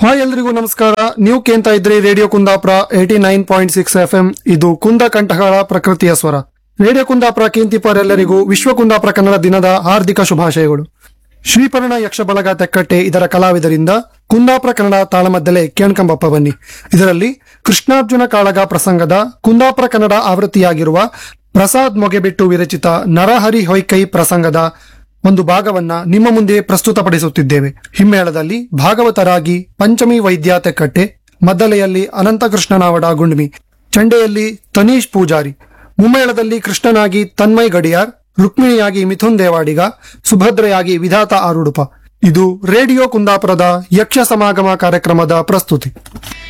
hi ಎಲ್ರಿಗೂ ನಮಸ್ಕಾರ ನೀವು ಕೇಳ್ತಾ ಇದ್ರಿ radio Kundapura eighty nine point six F M ಇದು ಕುಂದ ಕಂಠಗಳ ಪ್ರಕೃತಿಯ ಸ್ವರ ರೇಡಿಯೋ ಕುಂದಾಪುರ ಕೇಂತಿಪರೆಲ್ಲರಿಗೂ ವಿಶ್ವ ಕುಂದಾಪುರ ಕನ್ನಡ ದಿನದ ಹಾರ್ದಿಕ ಶುಭಾಶಯಗಳು ಶ್ರೀಪರ್ಣ ಯಕ್ಷ ಬಳಗ ತೆಕ್ಕಟ್ಟೆ ಇದರ ಕಲಾವಿದರಿಂದ ಕುಂದಾಪುರ ಕನ್ನಡ ತಾಳಮದ್ದಲೆ ಕೇಣ್ಕಂಬಪ್ಪ ಬನ್ನಿ ಇದರಲ್ಲಿ ಕೃಷ್ಣಾರ್ಜುನ ಕಾಳಗ ಪ್ರಸಂಗದ ಕುಂದಾಪುರ ಕನ್ನಡ ಆವೃತ್ತಿಯಾಗಿರುವ ಪ್ರಸಾದ್ ಮೊಗೆಬಿಟ್ಟು ವಿರಚಿತ ನರಹರಿ ಹೊಯ್ಕೈ ಪ್ರಸಂಗದ ಒಂದು ಭಾಗವನ್ನ ನಿಮ್ಮ ಮುಂದೆ ಪ್ರಸ್ತುತಪಡಿಸುತ್ತಿದ್ದೇವೆ ಹಿಮ್ಮೇಳದಲ್ಲಿ ಭಾಗವತರಾಗಿ ಪಂಚಮಿ ವೈದ್ಯ ತೆಕ್ಕಟ್ಟೆ ಮದ್ದಲೆಯಲ್ಲಿ ಅನಂತಕೃಷ್ಣನಾವಡ ಗುಂಡ್ಮಿ ಚಂಡೆಯಲ್ಲಿ ತನೀಶ್ ಪೂಜಾರಿ ಮುಮ್ಮೇಳದಲ್ಲಿ ಕೃಷ್ಣನಾಗಿ ತನ್ಮಯ್ ಗಡಿಯಾರ್ ರುಕ್ಮಿಣಿಯಾಗಿ ಮಿಥುನ್ ದೇವಾಡಿಗ ಸುಭದ್ರೆಯಾಗಿ ವಿಧಾತ ಆರುಡುಪ ಇದು ರೇಡಿಯೋ ಕುಂದಾಪುರದ ಯಕ್ಷ ಸಮಾಗಮ ಕಾರ್ಯಕ್ರಮದ ಪ್ರಸ್ತುತಿ